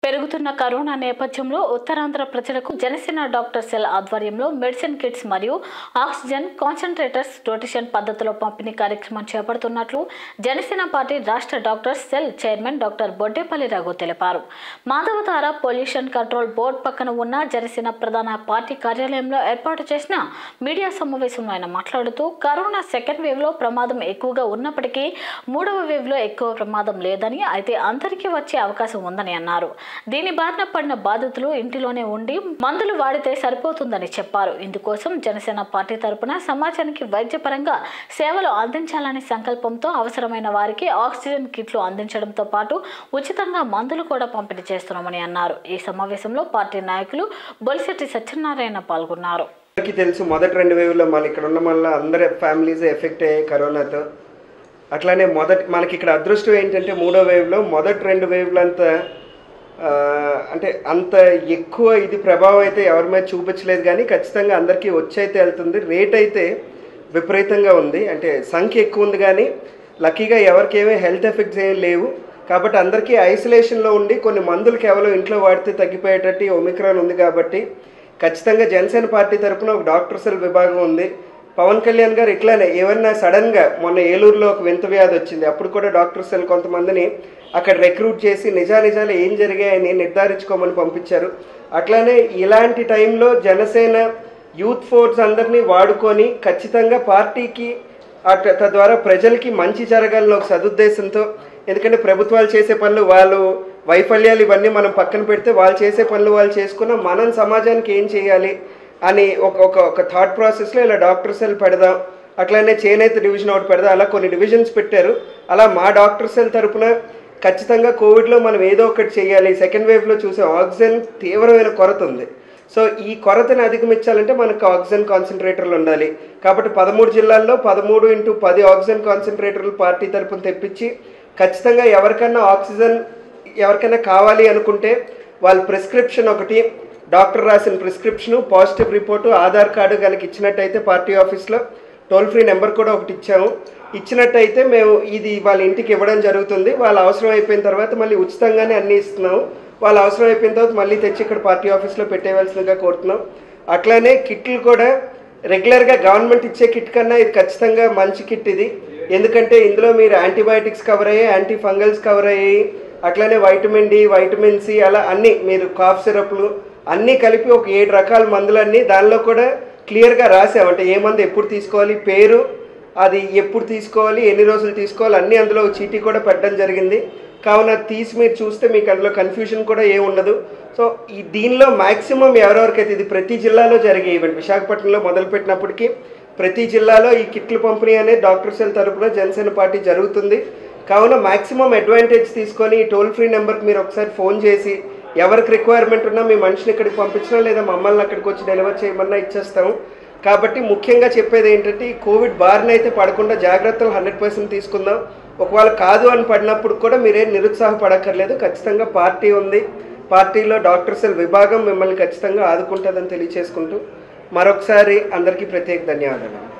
పెరుగుతున్న కరోనా నేపథ్యంలో ఉత్తరాంధ్ర ప్రజలకు జనసేన డాక్టర్ సెల్ ఆధ్వర్యంలో మెడిసిన్ కిట్స్ మరియు ఆక్సిజన్ కాన్సన్ట్రేటర్స్ రొటేషన్ పద్ధతిలో పంపిణీ కార్యక్రమం చేపడుతున్నట్లు జనసేన పార్టీ రాష్ట్ర doctor cell chairman doctor Boddepalli Raghu తెలిపారు మాధవతార పొల్యూషన్ కంట్రోల్ బోర్డు పక్కన ఉన్న జనసేన ప్రధాన పార్టీ కార్యాలయంలో ఏర్పాటు చేసిన మీడియా సమావేశంలో ఆయన మాట్లాడుతూ కరోనా సెకండ్ వేవ్ లో ప్రమాదం ఎక్కువగా ఉన్నప్పటికీ మూడవ వేవ్ లో ఎక్కువ ప్రమాదం లేదని అయితే అందరికీ వచ్చే అవకాశం ఉందని అన్నారు దీని బారిన పడిన బాధితులు ఇంటిలోనే ఉండి మందులు వాడితే సరిపోతుందని చెప్పారు ఇందుకోసం జనసేన పార్టీ తరపున సమాజానికి వైద్యపరంగా సేవలు అందించాలనే సంకల్పంతో అవసరమైన వారికి ఆక్సిజన్ కిట్లు అందించడంతో పాటు ఉచితంగా మందులు కూడా పంపిణీ చేస్తున్నామని అన్నారు ఈ సమావేశంలో పార్టీ నాయకులు బొలిశెట్టి సత్యనారాయణ పాల్గొన్నారు అందరికీ తెలుసు మొదటి రెండు వేవ్లో మన ఇక్కడ ఉన్న వల్ల అందరి ఫ్యామిలీస్ ఎఫెక్ట్ అయ్యాయి కరోనాతో అట్లానే మొదటి మనకి ఇక్కడ అదృష్టం ఏంటంటే మూడో వేవ్లో మొదటి రెండు వేవ్లు అంత ఆ, అంటే అంత ఎక్కువ ఇది ప్రభావం అయితే ఎవరి మీద చూపించలేదు కానీ ఖచ్చితంగా అందరికీ వచ్చైతే వెళ్తుంది రేట్ అయితే విపరీతంగా ఉంది అంటే సంఖ్య ఎక్కువ ఉంది కానీ లక్కీగా ఎవరికి ఏమీ హెల్త్ ఎఫెక్ట్స్ ఏం లేవు కాబట్టి అందరికీ ఐసోలేషన్లో ఉండి కొన్ని మందులు కేవలం ఇంట్లో వాడితే తగ్గిపోయేటట్టు ఈ ఒమిక్రాన్ ఉంది కాబట్టి ఖచ్చితంగా జనసేన పార్టీ తరపున ఒక డాక్టర్ సెల్ విభాగం ఉంది పవన్ కళ్యాణ్ గారు ఇట్లానే ఏమన్నా సడన్గా మొన్న ఏలూరులో ఒక వింత వ్యాధి వచ్చింది అప్పుడు కూడా డాక్టర్ సెల్ కొంతమందిని అక్కడ రిక్రూట్ చేసి నిజానిజాలు ఏం జరిగాయని నిర్ధారించుకోమని పంపించారు అట్లానే ఇలాంటి టైంలో జనసేన యూత్ ఫోర్స్ అందరినీ వాడుకొని ఖచ్చితంగా పార్టీకి అట్ తద్వారా ప్రజలకి మంచి జరగాలని ఒక సదుద్దేశంతో ఎందుకంటే ప్రభుత్వాలు చేసే పనులు వాళ్ళు వైఫల్యాలు ఇవన్నీ మనం పక్కన పెడితే వాళ్ళు చేసే పనులు వాళ్ళు చేసుకున్న మనం సమాజానికి ఏం చేయాలి అని ఒక ఒక ఒక థాట్ ప్రాసెస్లో ఇలా డాక్టర్ సెల్ పెడదాం అట్లనే చేనేత డివిజన్ ఒకటి పెడదాం అలా కొన్ని డివిజన్స్ పెట్టారు అలా మా డాక్టర్ సెల్ తరపున ఖచ్చితంగా కోవిడ్లో మనం ఏదో ఒకటి చేయాలి సెకండ్ వేవ్లో చూసే ఆక్సిజన్ తీవ్రమైన కొరత ఉంది సో ఈ కొరతను అధిగమించాలంటే మనకు ఆక్సిజన్ కాన్సన్ట్రేటర్లు ఉండాలి కాబట్టి పదమూడు జిల్లాల్లో పదమూడు ఇంటూ పది ఆక్సిజన్ కాన్సన్ట్రేటర్లు పార్టీ తరపున తెప్పించి ఖచ్చితంగా ఎవరికన్నా ఆక్సిజన్ ఎవరికైనా కావాలి అనుకుంటే వాళ్ళ ప్రిస్క్రిప్షన్ ఒకటి డాక్టర్ రాసిన prescription positive report Aadhaar card కనుక ఇచ్చినట్టయితే పార్టీ ఆఫీస్లో టోల్ ఫ్రీ నెంబర్ కూడా ఒకటి ఇచ్చాము ఇచ్చినట్టయితే మేము ఇది వాళ్ళ ఇంటికి ఇవ్వడం జరుగుతుంది వాళ్ళ అవసరం అయిపోయిన తర్వాత మళ్ళీ ఉచితంగానే అన్నీ ఇస్తున్నాము వాళ్ళ అవసరం అయిపోయిన తర్వాత మళ్ళీ తెచ్చి ఇక్కడ పార్టీ ఆఫీస్లో పెట్టేయవలసిందిగా కోరుతున్నాం అట్లానే కిట్లు కూడా రెగ్యులర్గా గవర్నమెంట్ ఇచ్చే కిట్ కన్నా ఇది ఖచ్చితంగా మంచి కిట్ ఇది ఎందుకంటే ఇందులో మీరు యాంటీబయాటిక్స్ కవర్ అయ్యాయి యాంటీ ఫంగల్స్ కవర్ అయ్యాయి అట్లానే వైటమిన్ డి వైటమిన్ సి అలా అన్ని మీరు కాఫ్ సిరప్లు అన్నీ కలిపి ఒక ఏడు రకాల మందులన్నీ దానిలో కూడా క్లియర్గా రాసాం అంటే ఏ మందు ఎప్పుడు తీసుకోవాలి పేరు అది ఎప్పుడు తీసుకోవాలి ఎన్ని రోజులు తీసుకోవాలి అన్నీ అందులో ఒక చీటీ కూడా పెట్టడం జరిగింది కావున తీసి మీరు చూస్తే మీకు అందులో కన్ఫ్యూజన్ కూడా ఏ ఉండదు సో ఈ దీనిలో మాక్సిమం ఎవరెవరికైతే ఇది ప్రతి జిల్లాలో జరిగే ఈవెంట్ విశాఖపట్నంలో మొదలుపెట్టినప్పటికీ ప్రతి జిల్లాలో ఈ కిట్లు పంపిణీ అనేది డాక్టర్ సెల్ తరపున జనసేన పార్టీ జరుగుతుంది కావున మాక్సిమం అడ్వాంటేజ్ తీసుకొని ఈ టోల్ ఫ్రీ నెంబర్కి మీరు ఒకసారి ఫోన్ చేసి ఎవరికి రిక్వైర్మెంట్ ఉన్నా మీ మనిషిని ఇక్కడికి పంపించినా లేదా మమ్మల్ని అక్కడికి వచ్చి డెలివర్ చేయమన్నా ఇచ్చేస్తాము కాబట్టి ముఖ్యంగా చెప్పేది ఏంటంటే ఈ కోవిడ్ బారిన అయితే పడకుండా జాగ్రత్తలు హండ్రెడ్ పర్సెంట్ తీసుకుందాం ఒకవేళ కాదు అని పడినప్పుడు కూడా మీరేం నిరుత్సాహపడక్కర్లేదు ఖచ్చితంగా పార్టీ ఉంది పార్టీలో డాక్టర్ సెల్ విభాగం మిమ్మల్ని ఖచ్చితంగా ఆదుకుంటుందని తెలియచేసుకుంటూ మరొకసారి అందరికీ ప్రత్యేక ధన్యవాదాలు